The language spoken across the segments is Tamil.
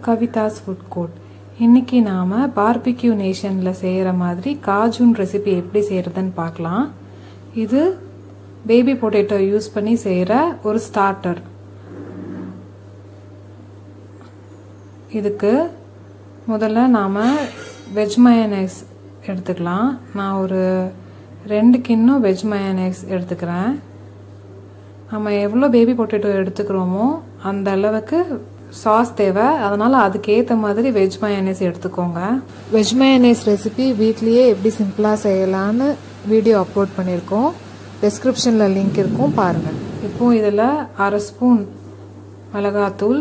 கவிதாஸ் ஃபுட் கோர்ட் இன்னைக்கு நாம் பார்பிக்யூ நேஷனில் செய்கிற மாதிரி காஜூன் ரெசிபி எப்படி செய்கிறதுன்னு பார்க்கலாம் இது பேபி பொட்டேட்டோ யூஸ் பண்ணி செய்கிற ஒரு ஸ்டார்டர் இதுக்கு முதல்ல நாம் வெஜ் மயனைஸ் எடுத்துக்கலாம் நான் ஒரு ரெண்டு கிண்ணம் வெஜ் மயனைஸ் எடுத்துக்கிறேன் நம்ம எவ்வளோ பேபி பொட்டேட்டோ எடுத்துக்கிறோமோ அந்த அளவுக்கு சாஸ் தேவை அதனால் அதுக்கேற்ற மாதிரி வெஜ் மயனைஸ் எடுத்துக்கோங்க வெஜ் மயனைஸ் ரெசிபி வீட்லேயே எப்படி சிம்பிளாக செய்யலான்னு வீடியோ அப்லோட் பண்ணியிருக்கோம் டிஸ்கிரிப்ஷனில் லிங்க் இருக்கும் பாருங்கள் இப்போ இதில் அரை ஸ்பூன் மிளகாத்தூள்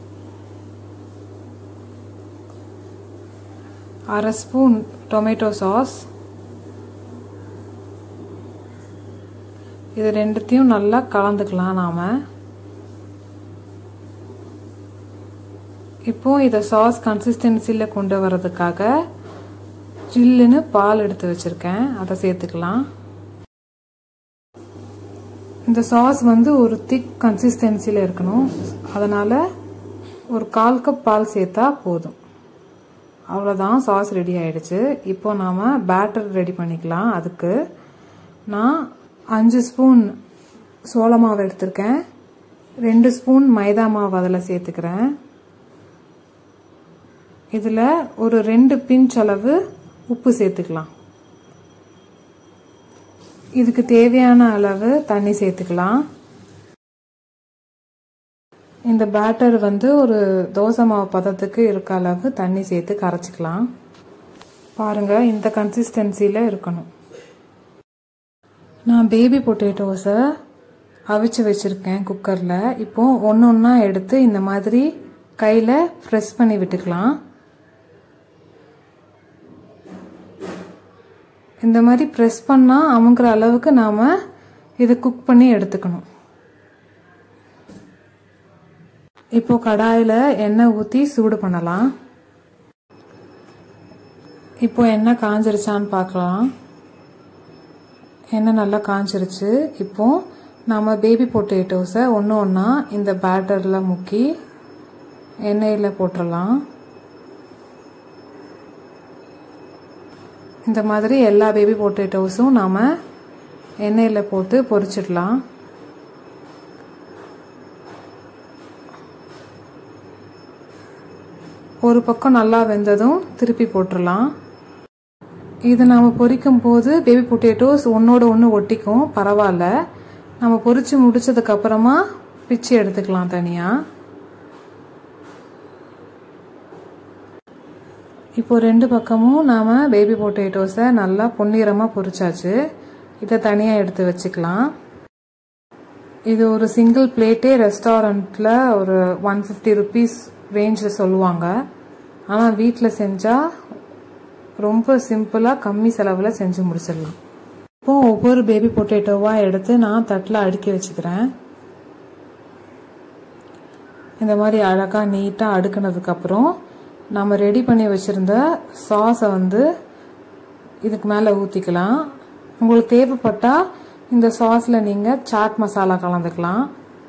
அரை ஸ்பூன் டொமேட்டோ சாஸ் இது ரெண்டுத்தையும் நல்லா கலந்துக்கலாம் நாம் இப்போ இதை சாஸ் கன்சிஸ்டன்சியில் கொண்டு வர்றதுக்காக ஜில்லுன்னு பால் எடுத்து வச்சுருக்கேன் அதை சேர்த்துக்கலாம் இந்த சாஸ் வந்து ஒரு திக் கன்சிஸ்டன்சியில் இருக்கணும் அதனால் ஒரு கால் கப் பால் சேர்த்தா போதும் அவ்வளோதான் சாஸ் ரெடி ஆயிடுச்சு இப்போ நாம் பேட்டர் ரெடி பண்ணிக்கலாம் அதுக்கு நான் அஞ்சு ஸ்பூன் சோள மாவு எடுத்திருக்கேன் ரெண்டு ஸ்பூன் மைதா மாவு அதில் சேர்த்துக்கிறேன் இதில் ஒரு ரெண்டு பிஞ்ச் அளவு உப்பு சேர்த்துக்கலாம் இதுக்கு தேவையான அளவு தண்ணி சேர்த்துக்கலாம் இந்த பேட்டர் வந்து ஒரு தோசை மாவு பதத்துக்கு இருக்க அளவு தண்ணி சேர்த்து கரைச்சிக்கலாம் பாருங்க இந்த கன்சிஸ்டன்சியில் இருக்கணும் நான் பேபி பொட்டேட்டோஸை அவிச்சு வச்சுருக்கேன் குக்கரில் இப்போ ஒன்று ஒன்றா எடுத்து இந்த மாதிரி கையில் ப்ரெஸ் பண்ணி விட்டுக்கலாம் இந்த மாதிரி ப்ரெஸ் பண்ணால் அமுங்கிற அளவுக்கு நாம் இதை குக் பண்ணி எடுத்துக்கணும் இப்போ கடாயில் எண்ணெய் ஊற்றி சூடு பண்ணலாம் இப்போ எண்ணெய் காஞ்சிருச்சான்னு பார்க்கலாம் எண்ணெய் நல்லா காஞ்சிருச்சு இப்போ நம்ம பேபி பொட்டேட்டோஸை ஒன்று ஒன்றா இந்த பேட்டரில் முக்கி எண்ணெயில் போட்டுடலாம் இந்த மாதிரி எல்லா பேபி பொட்டேட்டோஸும் நாம் எண்ணெயில் போட்டு பொரிச்சிடலாம் ஒரு பக்கம் நல்லா வெந்ததும் திருப்பி போட்டுடலாம் இது நம்ம பொரிக்கும் போது பேபி பொட்டேட்டோஸ் ஒன்றோட ஒன்று ஒட்டிக்கும் பரவாயில்ல நம்ம பொரிச்சு முடிச்சதுக்கு அப்புறமா பிச்சு எடுத்துக்கலாம் தனியாக இப்போ ரெண்டு பக்கமும் நாம் பேபி பொட்டேட்டோஸை நல்லா பொன்னிறமாக பொரிச்சாச்சு இதை தனியாக எடுத்து வச்சுக்கலாம் இது ஒரு சிங்கிள் பிளேட்டே ரெஸ்டாரண்ட்டில் ஒரு ஒன் ஃபிஃப்டி ருபீஸ் ரேஞ்சில் சொல்லுவாங்க ஆனால் வீட்டில் செஞ்சால் ரொம்ப சிம்பிளாக கம்மி செலவில் செஞ்சு முடிச்சிடலாம் இப்போ ஒவ்வொரு பேபி பொட்டேட்டோவாக எடுத்து நான் தட்டில் அடுக்கி வச்சுக்கிறேன் இந்த மாதிரி அழகாக நீட்டாக அடுக்கினதுக்கப்புறம் நம்ம ரெடி பண்ணி வச்சுருந்த சாஸை வந்து இதுக்கு மேலே ஊற்றிக்கலாம் உங்களுக்கு தேவைப்பட்டால் இந்த சாஸில் நீங்கள் சாட் மசாலா கலந்துக்கலாம்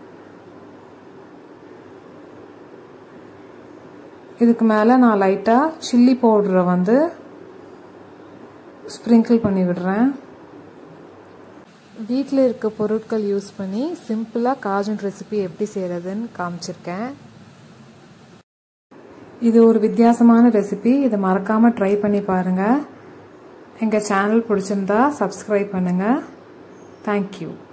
இதுக்கு மேலே நான் லைட்டாக சில்லி பவுடரை வந்து ஸ்ப்ரிங்கிள் பண்ணி விடுறேன் வீட்டில் இருக்க பொருட்கள் யூஸ் பண்ணி சிம்பிளாக காஜூன் ரெசிபி எப்படி செய்கிறதுன்னு காமிச்சிருக்கேன் இது ஒரு வித்தியாசமான ரெசிபி இதை மறக்காமல் ட்ரை பண்ணி பாருங்கள் எங்கள் சேனல் பிடிச்சிருந்தா சப்ஸ்கிரைப் பண்ணுங்கள் தேங்க்யூ